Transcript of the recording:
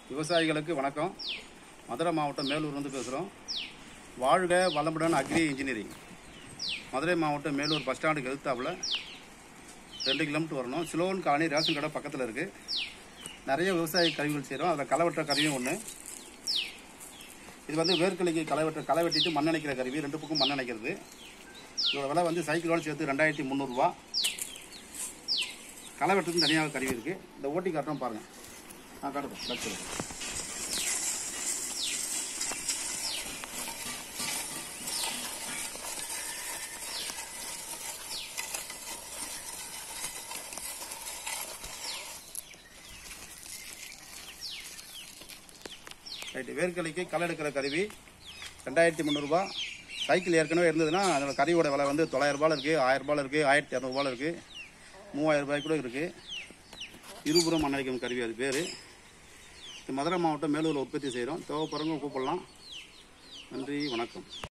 விவசாயிகளுக்கு வணக்கம் மதுரை மாவட்டம் மேலூர் வந்து பேசுகிறோம் வாழ்க வளமுடன் அக்ரி இன்ஜினியரிங் மதுரை மாவட்டம் மேலூர் பஸ் ஸ்டாண்டுக்கு எதிர்த்தாப்புல ரெண்டு கிலோமீட்டர் வரணும் சிலோன் காலனி ரேஷன் கடை பக்கத்தில் இருக்குது நிறைய விவசாய கருவிகள் செய்கிறோம் அதில் களை வெட்டுற கருவியும் ஒன்று இது வந்து வேர்க்கலைக்கு களை வெட்ட களை வெட்டிட்டு மண் அணைக்கிற கருவி ரெண்டு பக்கம் மண் அணைக்கிறது இதோட விலை வந்து சைக்கிளோட சேர்த்து ரெண்டாயிரத்தி முந்நூறுரூவா களை வெட்டுறதுக்கு தனியாக கருவி இருக்குது இந்த ஓட்டி காட்டுறோம் பாருங்கள் நான் காட்டுறேன் லட்சம் ரைட்டு வேர்க்கலைக்கு களை எடுக்கிற கருவி ரெண்டாயிரத்தி முந்நூறுரூபா சைக்கிள் ஏற்கனவே இருந்ததுன்னா அதோட கருவியோட விலை வந்து தொள்ளாயிரம் ரூபாயில் இருக்குது ஆயிரம் ரூபாயில் இருக்குது ஆயிரத்தி இரநூறுபாயில் இருக்குது மூவாயிரம் ரூபாய் கூட இருக்குது இருபுறம் மண்ணடிக்கும் கருவி அது பேர் இது மதுரை மாவட்டம் மேலூரில் உற்பத்தி செய்கிறோம் தேவைப்படுறவங்க கூப்பிடலாம் நன்றி வணக்கம்